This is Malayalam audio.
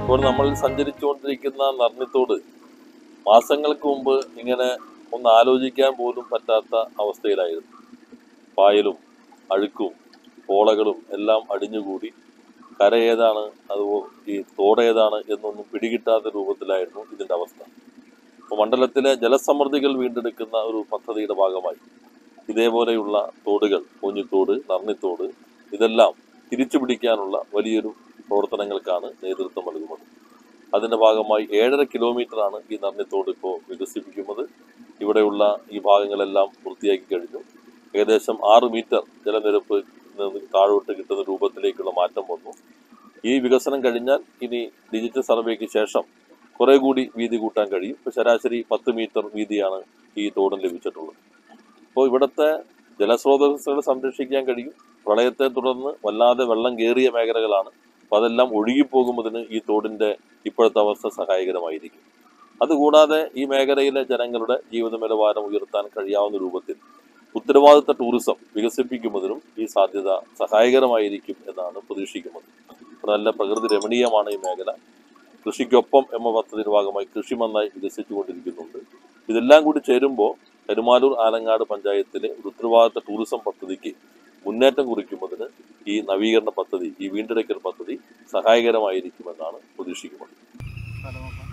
ഇപ്പോൾ നമ്മൾ സഞ്ചരിച്ചുകൊണ്ടിരിക്കുന്ന നർണിത്തോട് മാസങ്ങൾക്ക് മുമ്പ് ഇങ്ങനെ ഒന്ന് ആലോചിക്കാൻ പോലും പറ്റാത്ത അവസ്ഥയിലായിരുന്നു പായലും അഴുക്കും പോളകളും എല്ലാം അടിഞ്ഞുകൂടി കര ഏതാണ് അത് ഈ തോട് ഏതാണ് എന്നൊന്നും പിടികിട്ടാത്ത രൂപത്തിലായിരുന്നു ഇതിൻ്റെ അവസ്ഥ അപ്പോൾ മണ്ഡലത്തിലെ ജലസമൃദ്ധികൾ വീണ്ടെടുക്കുന്ന ഒരു പദ്ധതിയുടെ ഭാഗമായി ഇതേപോലെയുള്ള തോടുകൾ പൊഞ്ഞിത്തോട് നർണിത്തോട് ഇതെല്ലാം തിരിച്ചു പിടിക്കാനുള്ള വലിയൊരു പ്രവർത്തനങ്ങൾക്കാണ് നേതൃത്വം നൽകുന്നത് അതിന്റെ ഭാഗമായി ഏഴര കിലോമീറ്ററാണ് ഈ നർണിത്തോട് ഇപ്പോൾ വികസിപ്പിക്കുന്നത് ഇവിടെയുള്ള ഈ ഭാഗങ്ങളെല്ലാം പൂർത്തിയാക്കി കഴിഞ്ഞു ഏകദേശം ആറ് മീറ്റർ ജലനിരപ്പ് നിന്ന് താഴോട്ട് കിട്ടുന്ന രൂപത്തിലേക്കുള്ള മാറ്റം വന്നു ഈ വികസനം കഴിഞ്ഞാൽ ഇനി ഡിജിറ്റൽ സർവേക്ക് ശേഷം കുറെ കൂടി വീതി കൂട്ടാൻ കഴിയും ഇപ്പോൾ ശരാശരി പത്ത് മീറ്റർ വീതിയാണ് ഈ തോടിന് ലഭിച്ചിട്ടുള്ളത് അപ്പോൾ ഇവിടുത്തെ ജലസ്രോതസ്സുകൾ സംരക്ഷിക്കാൻ കഴിയും പ്രളയത്തെ തുടർന്ന് വല്ലാതെ വെള്ളം കയറിയ മേഖലകളാണ് അപ്പോൾ അതെല്ലാം ഒഴുകിപ്പോകുന്നതിന് ഈ തോടിന്റെ ഇപ്പോഴത്തെ അവസ്ഥ സഹായകരമായിരിക്കും അതുകൂടാതെ ഈ മേഖലയിലെ ജനങ്ങളുടെ ജീവിത നിലവാരം ഉയർത്താൻ കഴിയാവുന്ന രൂപത്തിൽ ഉത്തരവാദിത്ത ടൂറിസം വികസിപ്പിക്കുന്നതിനും ഈ സാധ്യത സഹായകരമായിരിക്കും എന്നാണ് പ്രതീക്ഷിക്കുന്നത് ഇവിടെ നല്ല പ്രകൃതി രമണീയമാണ് ഈ മേഖല കൃഷിക്കൊപ്പം എന്ന പദ്ധതിയുടെ ഭാഗമായി കൃഷി നന്നായി വികസിച്ചുകൊണ്ടിരിക്കുന്നുണ്ട് ഇതെല്ലാം കൂടി ചേരുമ്പോൾ കരുമാലൂർ ആലങ്ങാട് പഞ്ചായത്തിലെ ഒരു ഉത്തരവാദിത്ത ടൂറിസം പദ്ധതിക്ക് മുന്നേറ്റം കുറിക്കുന്നതിന് ഈ നവീകരണ പദ്ധതി ഈ വീണ്ടെടുക്കൽ പദ്ധതി സഹായകരമായിരിക്കുമെന്നാണ് പ്രതീക്ഷിക്കുന്നത് സ്ഥലമൊക്കെ